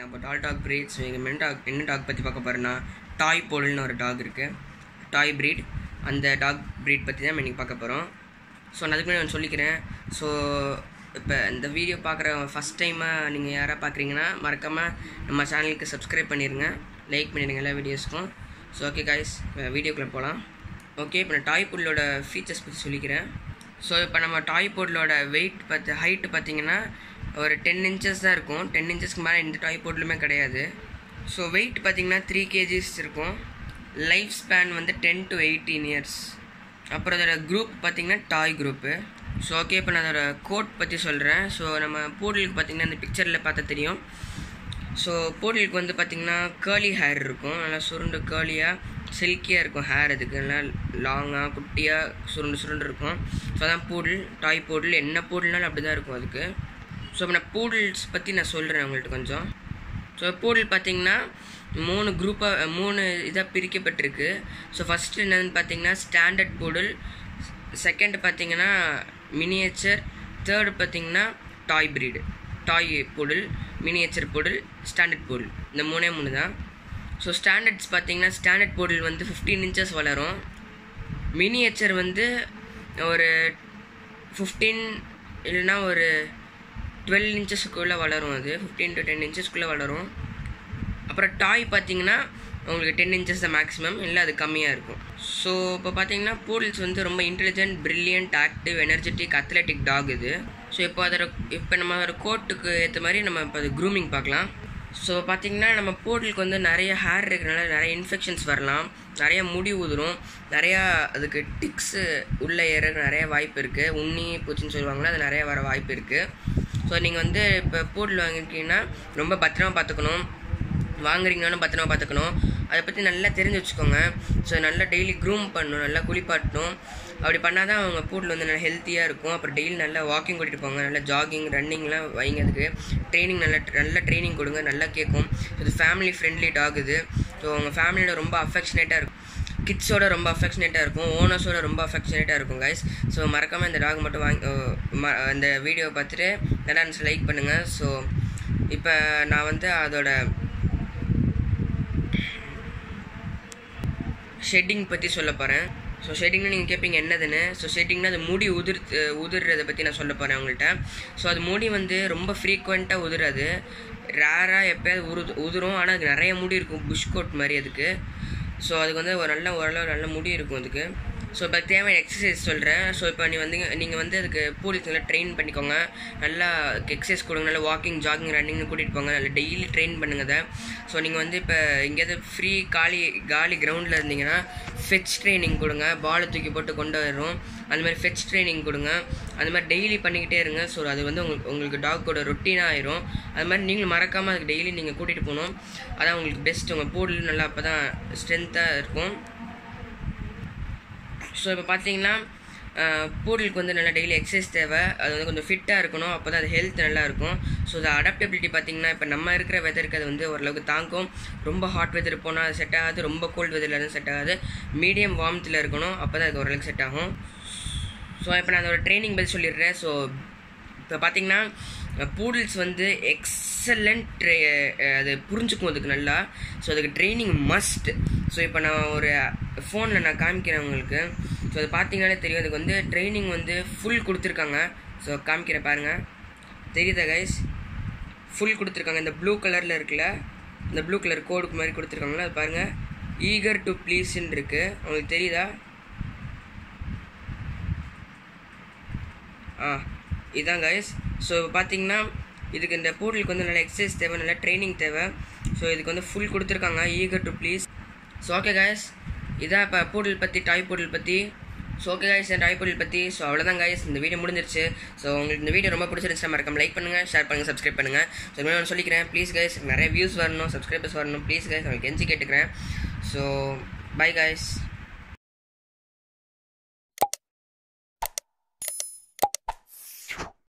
இப்போ டால் dog breeds என்ன டாக் என்ன டாக் பற்றி பார்க்க போகிறேன்னா டாய் போல்னு ஒரு டாக் இருக்குது டாய் breed அந்த டாக் breed பற்றி தான் இன்றைக்கி பார்க்க போகிறோம் ஸோ நான் அதுக்கு முன்னாடி நான் சொல்லிக்கிறேன் ஸோ இப்போ இந்த வீடியோ பார்க்குற ஃபஸ்ட் டைமாக நீங்கள் யாராக பார்க்குறீங்கன்னா மறக்காமல் நம்ம சேனலுக்கு சப்ஸ்கிரைப் பண்ணிடுங்க லைக் பண்ணிடுங்க எல்லா வீடியோஸ்க்கும் ஸோ ஓகே காய்ஸ் வீடியோக்குள்ளே போகலாம் ஓகே இப்போ நான் டாய் புல்லோட ஃபீச்சர்ஸ் பற்றி சொல்லிக்கிறேன் ஸோ இப்போ நம்ம டாய் போர்ட்லோட வெயிட் பார்த்து ஹைட்டு பார்த்தீங்கன்னா ஒரு டென் இன்ச்சஸ் தான் இருக்கும் டென் இன்ச்சஸ்க்கு மேலே எந்த டாய் போர்ட்லுமே கிடையாது ஸோ வெயிட் பார்த்தீங்கன்னா த்ரீ கேஜிஸ் இருக்கும் லைஃப் ஸ்பேன் வந்து டென் டு எயிட்டீன் இயர்ஸ் அப்புறம் அதோட குரூப் பார்த்தீங்கன்னா டாய் குரூப்பு ஸோ ஓகே இப்போ நான் அதோட கோட் பற்றி சொல்கிறேன் ஸோ நம்ம போர்டலுக்கு பார்த்தீங்கன்னா இந்த பிக்சரில் பார்த்தா தெரியும் ஸோ போர்டலுக்கு வந்து பார்த்திங்கன்னா கேர்லி ஹேர் இருக்கும் நல்லா சுருண்டு கேர்லியாக சில்கியாக இருக்கும் ஹேர் அதுக்கு நல்லா லாங்காக குட்டியாக சுருண்டு சுருண்டு இருக்கும் ஸோ அதான் பூடல் டாய் பூடல் என்ன பூடல்னாலும் அப்படி தான் இருக்கும் அதுக்கு ஸோ இப்போ நான் பூடல்ஸ் பற்றி நான் சொல்கிறேன் உங்கள்கிட்ட கொஞ்சம் ஸோ பூடல் பார்த்தீங்கன்னா மூணு குரூப்பாக மூணு இதாக பிரிக்கப்பட்டிருக்கு ஸோ ஃபஸ்ட்டு என்னன்னு பார்த்தீங்கன்னா ஸ்டாண்டர்ட் பூடல் செகண்ட் பார்த்தீங்கன்னா மினியேச்சர் தேர்டு பார்த்தீங்கன்னா toy breed toy poodle miniature poodle standard poodle இந்த மூணே மூணு தான் ஸோ ஸ்டாண்டர்ட்ஸ் பார்த்தீங்கன்னா ஸ்டாண்டர்ட் பூடல் வந்து ஃபிஃப்டீன் இன்ச்சஸ் வளரும் மினியேச்சர் வந்து ஒரு ஃபிஃப்டீன் இல்லைன்னா ஒரு டுவெல் இன்ச்சஸ்க்குள்ளே வளரும் அது ஃபிஃப்டீன் டு டென் இன்ச்சஸ்க்குள்ளே வளரும் அப்புறம் டாய் பார்த்தீங்கன்னா உங்களுக்கு டென் இன்ச்சஸ் தான் மேக்ஸிமம் இல்லை அது கம்மியாக இருக்கும் ஸோ இப்போ பார்த்தீங்கன்னா பூல்ஸ் வந்து ரொம்ப intelligent brilliant active energetic athletic dog இது ஸோ இப்போ அதோட இப்போ நம்ம அதோட கோட்டுக்கு ஏற்ற மாதிரி நம்ம இப்போ அது க்ரூமிங் பார்க்கலாம் ஸோ பார்த்தீங்கன்னா நம்ம போர்டலுக்கு வந்து நிறைய ஹேர் இருக்கிறனால நிறைய இன்ஃபெக்ஷன்ஸ் வரலாம் நிறைய முடி உதிரும் நிறையா அதுக்கு டிக்ஸு உள்ளே ஏற நிறைய வாய்ப்பு இருக்குது உண்ணி பூச்சின்னு சொல்லுவாங்களா அது நிறைய வர வாய்ப்பு இருக்குது ஸோ நீங்கள் வந்து இப்போ போர்டில் வாங்கியிருக்கீங்கன்னா ரொம்ப பத்திரமா பார்த்துக்கணும் வாங்குறீங்கன்னு பத்திரமா பார்த்துக்கணும் அதை பற்றி நல்லா தெரிஞ்சு வச்சுக்கோங்க ஸோ நல்லா டெய்லி க்ரூம் பண்ணணும் நல்லா குளிப்பாட்டணும் அப்படி பண்ணால் தான் அவங்க பூட்டில் வந்து நல்லா ஹெல்த்தியாக இருக்கும் அப்புறம் டெய்லி நல்லா வாக்கிங் கூட்டிகிட்டு போங்க நல்லா ஜாகிங் ரன்னிங்லாம் வைங்க அதுக்கு ட்ரைனிங் நல்லா நல்ல ட்ரைனிங் கொடுங்க நல்லா கேட்கும் இது ஃபேமிலி ஃப்ரெண்ட்லி டாக் இது ஸோ உங்கள் ஃபேமிலியோட ரொம்ப அஃபெக்ஷனேட்டாக இருக்கும் கிட்ஸோட ரொம்ப அஃபெக்ஷனேட்டாக இருக்கும் ஓனர்ஸோட ரொம்ப அஃபெக்ஷனேட்டாக இருக்கும் கைஸ் ஸோ மறக்காமல் இந்த டாக் மட்டும் வாங்கி ம இந்த வீடியோ பார்த்துட்டு நல்லா லைக் பண்ணுங்கள் ஸோ இப்போ நான் வந்து அதோட ஷெட்டிங் பற்றி சொல்ல போகிறேன் ஸோ ஷெட்டிங்னு நீங்கள் கேட்பீங்க என்னதுன்னு ஸோ ஷெட்டிங்னா அது முடி உதிர் உதிர்றதை பற்றி நான் சொல்ல போகிறேன் உங்கள்கிட்ட ஸோ அது முடி வந்து ரொம்ப ஃப்ரீக்வெண்ட்டாக உதிராது ரேராக எப்போயாவது உரு உதிரும் ஆனால் அது நிறைய முடி இருக்கும் புஷ் கோட் மாதிரி அதுக்கு ஸோ அதுக்கு வந்து ஒரு நல்ல ஓரளவு நல்ல முடி இருக்கும் அதுக்கு ஸோ இப்போ தேவையான எக்ஸசைஸ் சொல்கிறேன் ஸோ இப்போ நீ வந்து நீங்கள் வந்து அதுக்கு பூலிக்கு நல்லா ட்ரெயின் பண்ணிக்கோங்க நல்லா எக்ஸசைஸ் கொடுங்க நல்லா வாக்கிங் ஜாகிங் ரன்னிங்னு கூட்டிகிட்டு போங்க நல்லா டெய்லி ட்ரெயின் பண்ணுங்க அதை ஸோ நீங்கள் வந்து இப்போ எங்கேயாவது ஃப்ரீ காலி காலி கிரவுண்டில் இருந்தீங்கன்னா ஃபெச் ட்ரைனிங் கொடுங்க பாலை தூக்கி போட்டு கொண்டு வரும் அந்த மாதிரி ஃபெச் ட்ரைனிங் கொடுங்க அந்த மாதிரி டெய்லி பண்ணிக்கிட்டே இருங்க ஸோ அது வந்து உங்களுக்கு உங்களுக்கு டாக்கோட ரொட்டீனாக ஆயிரும் அது மாதிரி நீங்களும் மறக்காமல் அதுக்கு டெய்லி நீங்கள் கூட்டிகிட்டு போகணும் அதான் உங்களுக்கு பெஸ்ட் உங்கள் போர்டில் நல்லா அப்போ தான் ஸ்ட்ரென்த்தாக இருக்கும் ஸோ இப்போ பார்த்தீங்கன்னா பூடலுக்கு வந்து நல்லா டெய்லி எக்ஸசைஸ் தேவை அது வந்து கொஞ்சம் ஃபிட்டாக இருக்கணும் அப்போ தான் அது ஹெல்த் நல்லா இருக்கும் ஸோ அது அடாப்டபிலிட்டி பார்த்தீங்கன்னா இப்போ நம்ம இருக்கிற வெதருக்கு அது வந்து ஓரளவுக்கு தாங்கும் ரொம்ப ஹாட் வெதர் போனால் அது செட் ஆகாது ரொம்ப கோல்டு வெதரில் எதுவும் செட் ஆகாது மீடியம் வார்மத்தில் இருக்கணும் அப்போ தான் அது ஓரளவுக்கு செட் ஆகும் ஸோ இப்போ நான் அதோட ட்ரைனிங் பற்றி சொல்லிடுறேன் ஸோ இப்போ பார்த்தீங்கன்னா பூடல்ஸ் வந்து எக்ஸலண்ட் ட்ரை அது புரிஞ்சுக்கும் அதுக்கு நல்லா ஸோ அதுக்கு ட்ரைனிங் மஸ்ட் ஸோ இப்போ நான் ஒரு ஃபோனில் நான் காமிக்கிறேன் உங்களுக்கு ஸோ அது பார்த்தீங்கன்னாலே தெரியும் அதுக்கு வந்து ட்ரைனிங் வந்து ஃபுல் கொடுத்துருக்காங்க ஸோ காமிக்கிறேன் பாருங்கள் தெரியுதா கைஸ் ஃபுல் கொடுத்துருக்காங்க இந்த ப்ளூ கலரில் இருக்குல்ல இந்த ப்ளூ கலர் கோடுக்கு மாதிரி கொடுத்துருக்காங்களா அது பாருங்கள் ஈகர் டு ப்ளீஸ்ன்னு இருக்குது உங்களுக்கு தெரியுதா ஆ இதான் கைஸ் ஸோ பார்த்தீங்கன்னா இதுக்கு இந்த போர்டலுக்கு வந்து நல்ல எக்ஸசைஸ் தேவை நல்ல ட்ரைனிங் தேவை ஸோ இதுக்கு வந்து ஃபுல் கொடுத்துருக்காங்க eager to please so okay guys இதான் இப்போ போர்டல் பற்றி டாய் போர்டல் பற்றி ஸோ ஓகே கைஸ் என் டாய் போர்டல் பற்றி ஸோ அவ்வளோதான் கைஸ் இந்த வீடியோ முடிஞ்சிருச்சு ஸோ உங்களுக்கு இந்த வீடியோ ரொம்ப பிடிச்சிருந்துச்சு மறக்காம லைக் பண்ணுங்கள் ஷேர் பண்ணுங்கள் சப்ஸ்கிரைப் பண்ணுங்கள் ஸோ இந்த நான் சொல்லிக்கிறேன் ப்ளீஸ் கைஸ் நிறைய வியூஸ் வரணும் சப்ஸ்கிரைபர்ஸ் வரணும் ப்ளீஸ் கைஸ் உங்களுக்கு கெஞ்சி கேட்டுக்கிறேன் ஸோ பை கைஸ்